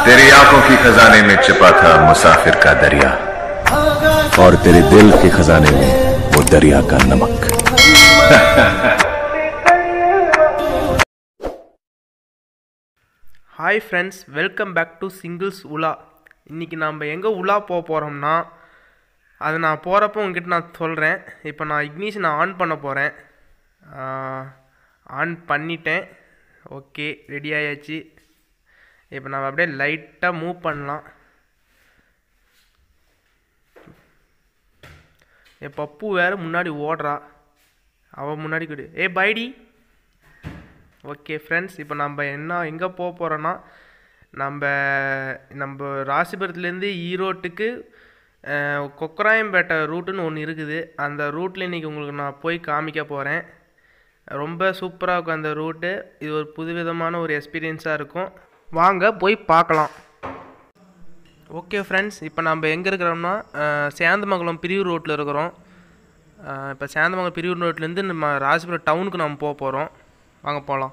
तेरी आंखों की खजाने में छिपा था मुसाफिर का दरिया और तेरे दिल के खजाने में वो दरिया का नमक hi friends welcome back to singles உலா இன்றைக்கி நம்ம எங்கே உலா போக போகிறோம்னா அது நான் போகிறப்போ உங்ககிட்ட நான் சொல்கிறேன் இப்போ நான் இக்னிஷன் ஆன் பண்ண போகிறேன் ஆன் பண்ணிட்டேன் ஓகே ரெடி ஆயாச்சு இப்போ நம்ம அப்படியே லைட்டாக மூவ் பண்ணலாம் என் பப்பு வேறு முன்னாடி ஓடுறா அவள் முன்னாடி கூடு ஏ பைடி ஓகே ஃப்ரெண்ட்ஸ் இப்போ நம்ம என்ன எங்கே போக போகிறோன்னா நம்ம நம்ம ராசிபுரத்துலேருந்து ஈரோட்டுக்கு அஹ், கொக்கராயம்பேட்டை ரூட்டுன்னு ஒன்று இருக்குது அந்த ரூட்டில் இன்றைக்கி உங்களுக்கு நான் போய் காமிக்க போகிறேன் ரொம்ப சூப்பராக இருக்கும் அந்த ரூட்டு இது ஒரு புதுவிதமான ஒரு எக்ஸ்பீரியன்ஸாக இருக்கும் வாங்க போய் பார்க்கலாம் ஓகே ஃப்ரெண்ட்ஸ் இப்போ நம்ம எங்கே இருக்கிறோம்னா அஹ், சேந்தமங்கலம் பிரிவு ரோட்டில் இருக்கிறோம் அஹ், இப்போ சேந்தமங்கலம் பிரிவு ரோட்லேருந்து நம்ம ராசிபுரம் டவுனுக்கு நம்ம போக போகிறோம் வாங்க போகலாம்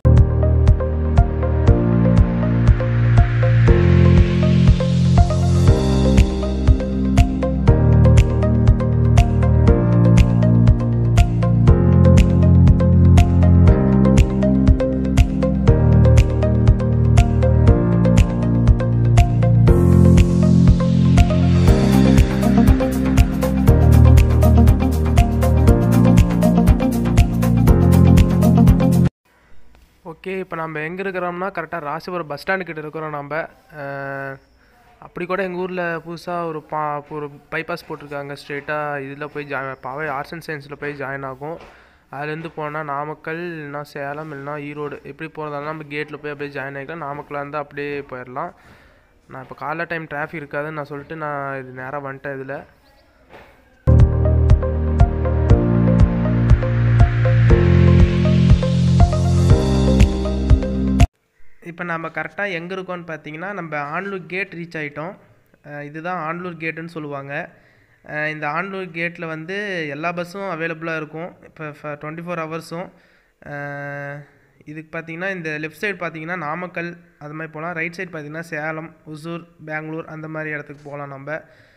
ஓகே இப்போ நம்ம எங்கே இருக்கிறோம்னா கரெக்டாக ராசிபுரம் பஸ் ஸ்டாண்டு கிட்ட இருக்கிறோம் நம்ம அஹ், அப்படி கூட எங்கள் ஊரில் புதுசாக ஒரு பா ஒரு பைபாஸ் போட்டிருக்காங்க ஸ்ட்ரெயிட்டாக இதில் போய் ஜாயின் பாவை ஆர்ட்ஸ் அண்ட் சயின்ஸில் போய் ஜாயின் ஆகும் அதுலேருந்து போனால் நாமக்கல் இல்லைனா சேலம் இல்லைனா ஈரோடு எப்படி போகிறதாலும் நம்ம கேட்டில் போய் அப்படியே ஜாயின் ஆகிக்கலாம் நாமக்கல்ல இருந்து அப்படியே போயிடலாம் நான் இப்போ காலைல டைம் டிராஃபிக் இருக்காதுன்னு நான் சொல்லிட்டு நான் இது நேராக வந்துட்டேன் இதில் இப்போ நம்ம கரெக்டாக எங்கே இருக்கோம்னு பார்த்தீங்கன்னா நம்ம ஆன்லூர் கேட் ரீச் ஆகிட்டோம் இதுதான் ஆன்லூர் கேட்டுன்னு சொல்லுவாங்க அஹ் இந்த ஆன்லூர் கேட்டில் வந்து எல்லா பஸ்ஸும் அவைலபிளாக இருக்கும் இப்போ டுவெண்ட்டி ஃபோர் ஹவர்ஸும் இதுக்கு பார்த்தீங்கன்னா இந்த லெஃப்ட் சைடு பார்த்தீங்கன்னா நாமக்கல் அது மாதிரி போகலாம் ரைட் சைடு பார்த்தீங்கன்னா சேலம் ஒசூர் பெங்களூர் அந்த மாதிரி இடத்துக்கு போகலாம் நம்ம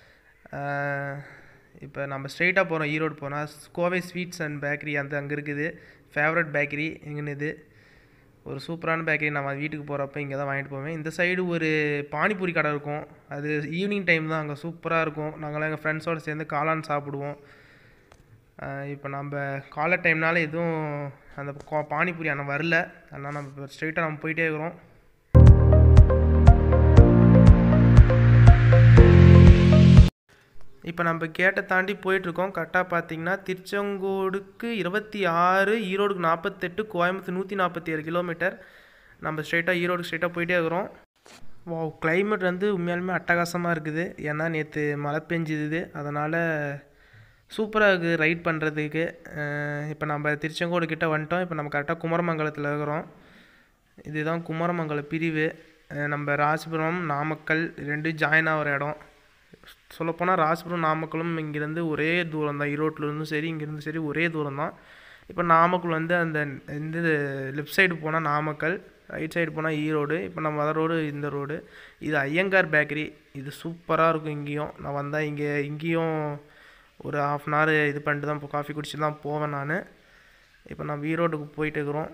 இப்போ நம்ம ஸ்ட்ரெயிட்டாக போகிறோம் ஈரோடு போனால் கோவை ஸ்வீட்ஸ் அண்ட் பேக்கரி அந்த அங்கே இருக்குது ஃபேவரட் பேக்கரி எங்கன்னு இது ஒரு சூப்பரான பேக்கரி நான் வீட்டுக்கு போகிறப்ப இங்கே தான் வாங்கிட்டு போவேன் இந்த சைடு ஒரு பானிபூரி கடை இருக்கும் அது ஈவினிங் டைம் தான் அங்கே சூப்பராக இருக்கும் நாங்களாம் எங்கள் ஃப்ரெண்ட்ஸோடு சேர்ந்து காளான் சாப்பிடுவோம் இப்போ நம்ம காலை டைம்னால எதுவும் அந்த கோ- பானிபூரி ஆனால் வரல அதனால் நம்ம இப்போ ஸ்ட்ரெயிட்டாக நம்ம போயிட்டே இருக்கிறோம் இப்போ நம்ம கேட்டை தாண்டி போயிட்டுருக்கோம் கரெக்டாக பார்த்தீங்கன்னா திருச்செங்கோடுக்கு இருபத்தி ஆறு ஈரோடுக்கு நாற்பத்தெட்டு கோயம்புத்தூர் நூற்றி நாற்பத்தி ஏழு கிலோமீட்டர் நம்ம ஸ்ட்ரெயிட்டாக ஈரோடு ஸ்ட்ரெயிட்டாக போயிட்டே இருக்கிறோம் வா climate வந்து உண்மையாலுமே அட்டகாசமாக இருக்குது ஏன்னா நேற்று மழை பெஞ்சுது அதனால் சூப்பராக இருக்குது ரைட் பண்ணுறதுக்கு இப்போ நம்ம திருச்செங்கோடு கிட்ட வந்துட்டோம் இப்போ நம்ம கரெக்டாக குமரமங்கலத்தில் இருக்கிறோம் இதுதான் குமரமங்கலம் பிரிவு அஹ் நம்ம ராசிபுரம் நாமக்கல் ரெண்டும் ஜாயின் ஆகிற இடம் சொல்லப்போனால் ராசிபுரம் நாமக்கலும் இங்கேருந்து ஒரே தூரம் தான் ஈரோட்டிலேருந்தும் சரி இங்கேருந்து சரி ஒரே தூரம் தான் இப்போ நாமக்கல் வந்து அந்த இந்த லெஃப்ட் சைடு போனால் நாமக்கல் ரைட் சைடு போனால் ஈரோடு இப்போ நம்ம வர ரோடு இந்த ரோடு இது ஐயங்கார் பேக்கரி இது சூப்பராக இருக்கும் இங்கேயும் நான் வந்தால் இங்கே இங்கேயும் ஒரு ஆஃப் அன் ஹவர் இது பண்ணிட்டு தான் இப்போ காஃபி குடிச்சு தான் போவேன் நான் இப்போ நம்ம ஈரோட்டுக்கு போயிட்டு இருக்கிறோம்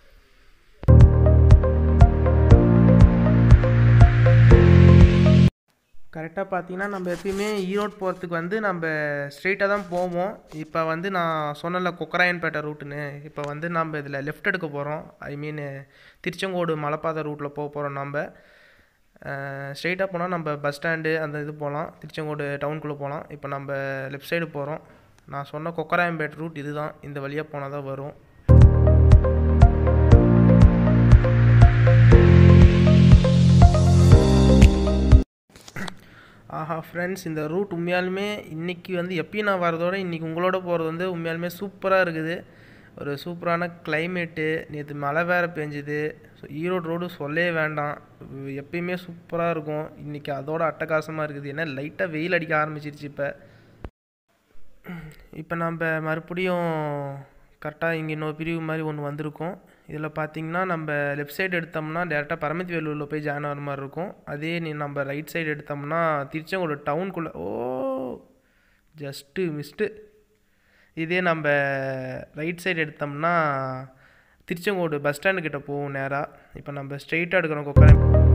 கரெக்டாக பார்த்தீங்கன்னா நம்ம எப்பயுமே ஈரோடு போகிறதுக்கு வந்து நம்ம ஸ்ட்ரெயிட்டாக தான் போவோம் இப்போ வந்து நான் சொன்னல கொக்கராயன்பேட்டை ரூட்டுன்னு இப்போ வந்து நம்ம இதில் லெஃப்ட் எடுக்க போகிறோம் ஐ மீன் திருச்செங்கோடு மலைப்பாதை ரூட்டில் போக போகிறோம் நம்ம ஸ்ட்ரெயிட்டாக போனால் நம்ம பஸ் ஸ்டாண்டு அந்த இது போகலாம் திருச்செங்கோடு டவுனுக்குள்ளே போகலாம் இப்போ நம்ம லெஃப்ட் சைடு போகிறோம் நான் சொன்ன கொக்கராயம்பேட்டை ரூட் இதுதான் இந்த வழியாக போனால் தான் வரும் ஆஹா ஃப்ரெண்ட்ஸ் இந்த ரூட் உண்மையாலுமே இன்றைக்கி வந்து எப்பயும் நான் வரதோட இன்றைக்கி உங்களோட போகிறது வந்து உண்மையாலுமே சூப்பராக இருக்குது ஒரு சூப்பரான கிளைமேட்டு நேற்று மழை வேறு பெஞ்சுது ஸோ ஈரோடு ரோடு சொல்லவே வேண்டாம் எப்பயுமே சூப்பராக இருக்கும் இன்றைக்கி அதோட அட்டகாசமாக இருக்குது ஏன்னா லைட்டாக வெயில் அடிக்க ஆரம்பிச்சிருச்சு இப்போ இப்போ நம்ம மறுபடியும் கரெக்டாக இங்கே இன்னொரு பிரிவு மாதிரி ஒன்று வந்திருக்கோம் இதில் பார்த்தீங்கன்னா நம்ம லெஃப்ட் சைடு எடுத்தோம்னா டேரெக்டாக பரமத்தி வேலூரில் போய் ஜாயின் ஆகிற மாதிரி இருக்கும் அதே நீ நம்ம ரைட் சைடு எடுத்தோம்னா திருச்செங்கோடு டவுனுக்குள்ளே ஓ ஜஸ்ட்டு மிஸ்ட்டு இதே நம்ம ரைட் சைடு எடுத்தோம்னா திருச்செங்கோடு பஸ் ஸ்டாண்டு கிட்ட போகும் நேராக இப்போ நம்ம ஸ்ட்ரெயிட்டாக எடுக்கிறோம் கொக்கரை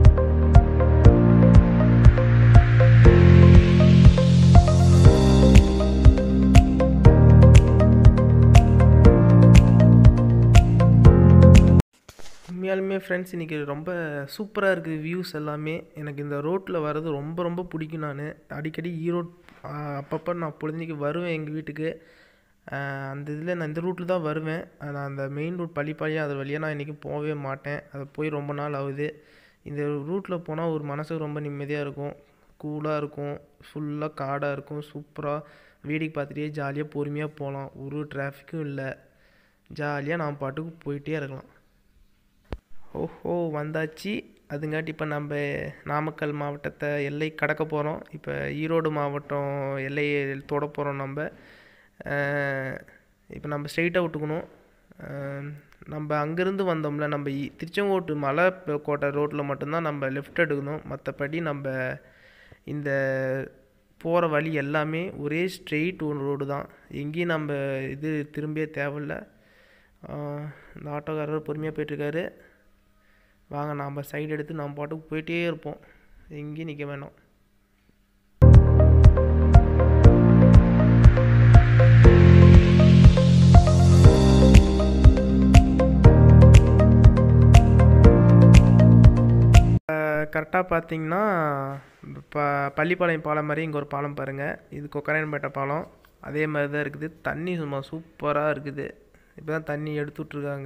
உண்மையாலுமே ஃப்ரெண்ட்ஸ் இன்றைக்கி ரொம்ப சூப்பராக இருக்குது வியூஸ் எல்லாமே எனக்கு இந்த ரோட்டில் வர்றது ரொம்ப ரொம்ப பிடிக்கும் நான் அடிக்கடி ஈரோடு அப்பப்போ நான் பொழுதுனைக்கு வருவேன் எங்கள் வீட்டுக்கு ஆஹ் அந்த இதில் நான் இந்த ரூட்டில் தான் வருவேன் நான் அந்த மெயின் ரூட் பள்ளிப்பாளையம் அது வழியாக நான் இன்றைக்கி போகவே மாட்டேன் அது போய் ரொம்ப நாள் ஆகுது இந்த ரூட்டில் போனால் ஒரு மனசுக்கு ரொம்ப நிம்மதியாக இருக்கும் கூலாக இருக்கும் ஃபுல்லாக காடாக இருக்கும் சூப்பராக வேடிக்கை பார்த்துட்டே ஜாலியாக பொறுமையாக போகலாம் ஒரு டிராஃபிக்கும் இல்லை ஜாலியாக நான் பாட்டுக்கு போயிட்டே இருக்கலாம் ஓஹோ வந்தாச்சு அதுங்காட்டி இப்போ நம்ம நாமக்கல் மாவட்டத்தை எல்லை கடக்க போகிறோம் இப்போ ஈரோடு மாவட்டம் எல்லையை தொட போகிறோம் நம்ம இப்போ நம்ம ஸ்ட்ரெயிட்டாக விட்டுக்கணும் அஹ் நம்ம அங்கேருந்து வந்தோம்ல நம்ம இ- திருச்செங்கோட்டு மலை ப- கோட்டை ரோட்டில் மட்டும்தான் நம்ம லெஃப்ட் எடுக்கணும் மற்றபடி நம்ம இந்த போகிற வழி எல்லாமே ஒரே ஸ்ட்ரெயிட் ரோடு தான் எங்கேயும் நம்ம இது திரும்பியே தேவையில்ல அஹ் இந்த ஆட்டோக்காரர் பொறுமையாக போயிட்டுருக்காரு வாங்க நாம் சைடு எடுத்து நாம் பாட்டுக்கு போயிட்டே இருப்போம் எங்கேயும் நிற்க வேணாம் கரெக்டாக பார்த்தீங்கன்னா ப பள்ளிப்பாளையம் பாலம் மாதிரி இங்கே ஒரு பாலம் பாருங்கள் இது கொக்கராயன்பேட்டை பாலம் அதே மாதிரி தான் இருக்குது தண்ணி சும்மா சூப்பராக இருக்குது இப்போ தான் தண்ணி எடுத்து விட்ருக்காங்க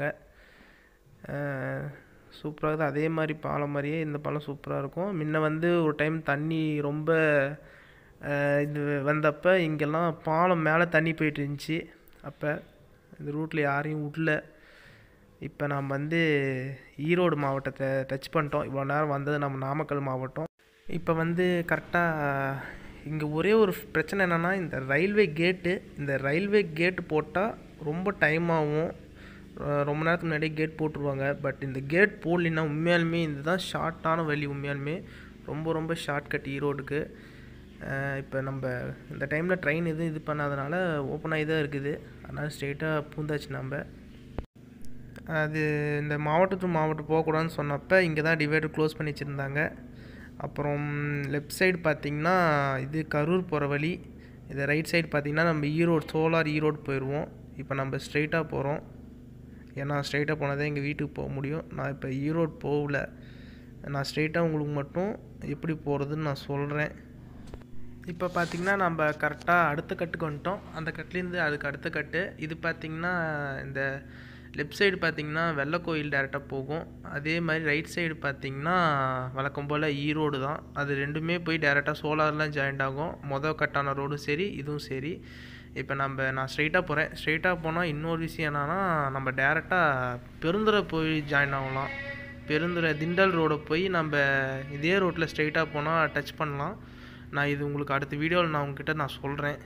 சூப்பராக இருக்குது அதே மாதிரி பாலம் மாதிரியே இந்த பாலம் சூப்பராக இருக்கும் முன்ன வந்து ஒரு டைம் தண்ணி ரொம்ப அஹ், இது வந்தப்போ இங்கெல்லாம் பாலம் மேலே தண்ணி போயிட்டு இருந்துச்சு அப்போ இந்த ரூட்டில் யாரையும் விடல இப்போ நாம் வந்து ஈரோடு மாவட்டத்தை டச் பண்ணிட்டோம் இவ்வளோ நேரம் வந்தது நம்ம நாமக்கல் மாவட்டம் இப்போ வந்து கரெக்டாக இங்கே ஒரே ஒரு பிரச்சனை என்னென்னா இந்த ரயில்வே கேட்டு இந்த ரயில்வே கேட்டு போட்டால் ரொம்ப டைம் ஆகும் அஹ் ரொம்ப நேரத்துக்கு முன்னாடியே கேட் போட்டுருவாங்க பட் இந்த கேட் போடலின்னா உண்மையாலுமே இதுதான் ஷார்ட்டான வழி உண்மையாலுமே ரொம்ப ரொம்ப ஷார்ட்கட் ஈரோடுக்கு இப்போ நம்ம இந்த டைமில் ட்ரெயின் எதுவும் இது பண்ணாதனால ஓப்பன் ஆகி தான் இருக்குது அதனால் ஸ்ட்ரெயிட்டாக பூந்தாச்சு நம்ம அது இந்த மாவட்டம் டு மாவட்டம் போகக்கூடாதுன்னு சொன்னப்போ இங்கே தான் டிவைடர் க்ளோஸ் பண்ணி வச்சுருந்தாங்க அப்புறம் லெஃப்ட் சைடு பார்த்திங்கன்னா இது கரூர் போகிற வழி இது ரைட் சைடு பார்த்திங்கன்னா நம்ம ஈரோடு சோலார் ஈரோடு போயிடுவோம் இப்போ நம்ம ஸ்ட்ரெயிட்டாக போகிறோம் ஏன்னா ஸ்ட்ரெயிட்டாக போனால் தான் எங்கள் வீட்டுக்கு போக முடியும் நான் இப்போ ஈரோடு போகல நான் ஸ்ட்ரெயிட்டாக உங்களுக்கு மட்டும் எப்படி போகிறதுன்னு நான் சொல்கிறேன் இப்போ பார்த்திங்கன்னா நம்ம கரெக்டாக அடுத்த கட்டுக்கு வந்துட்டோம் அந்த கட்டுலேருந்து அதுக்கு அடுத்த கட்டு இது பார்த்திங்கன்னா இந்த லெஃப்ட் சைடு பார்த்திங்கன்னா வெள்ளக்கோயில் டேரெக்டாக போகும் அதே மாதிரி ரைட் சைடு பார்த்திங்கன்னா வழக்கம் போல் ஈரோடு தான் அது ரெண்டுமே போய் டேரெக்டாக சோலார்லாம் ஜாயிண்ட் ஆகும் மொதல் கட்டான ரோடும் சரி இதுவும் சரி இப்போ நம்ம நான் ஸ்ட்ரைட்டாக போகிறேன் ஸ்ட்ரைட்டாக போனால் இன்னொரு விஷயம் என்னன்னா நம்ம டேரெக்டாக பெருந்துறை போய் ஜாயின் ஆகலாம் பெருந்துறை திண்டல் ரோடை போய் நம்ம இதே ரோட்டில் ஸ்ட்ரைட்டாக போனால் டச் பண்ணலாம் நான் இது உங்களுக்கு அடுத்த வீடியோவில் நான் உங்ககிட்ட நான் சொல்கிறேன்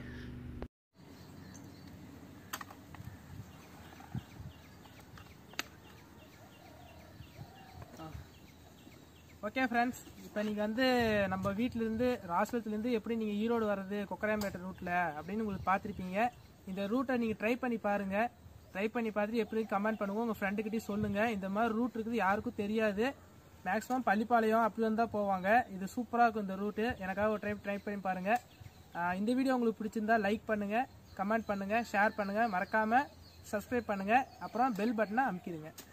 ஓகே ஃப்ரெண்ட்ஸ் இப்போ நீங்கள் வந்து நம்ம வீட்டிலேருந்து ராசிபுரத்துலேருந்து எப்படி நீங்கள் ஈரோடு வர்றது கொக்கராம்பேட்டை ரூட்டில் அப்படின்னு உங்களுக்கு பார்த்துருப்பீங்க இந்த ரூட்டை நீங்கள் ட்ரை பண்ணி பாருங்கள் ட்ரை பண்ணி பார்த்துட்டு எப்படி கமெண்ட் பண்ணுங்க உங்கள் ஃப்ரெண்டுக்கிட்டே சொல்லுங்கள் இந்த மாதிரி ரூட் இருக்குது யாருக்கும் தெரியாது மேக்ஸிமம் பள்ளிப்பாளையம் அப்படி வந்தால் போவாங்க இது சூப்பராக இருக்கும் இந்த ரூட்டு எனக்காக ஒரு ட்ரை ட்ரை பண்ணி பாருங்கள் ஆஹ் இந்த வீடியோ உங்களுக்கு பிடிச்சிருந்தா லைக் பண்ணுங்கள் கமெண்ட் பண்ணுங்கள் ஷேர் பண்ணுங்கள் மறக்காமல் சப்ஸ்கிரைப் பண்ணுங்கள் அப்புறம் பெல் பட்டனை அமுக்கிடுங்க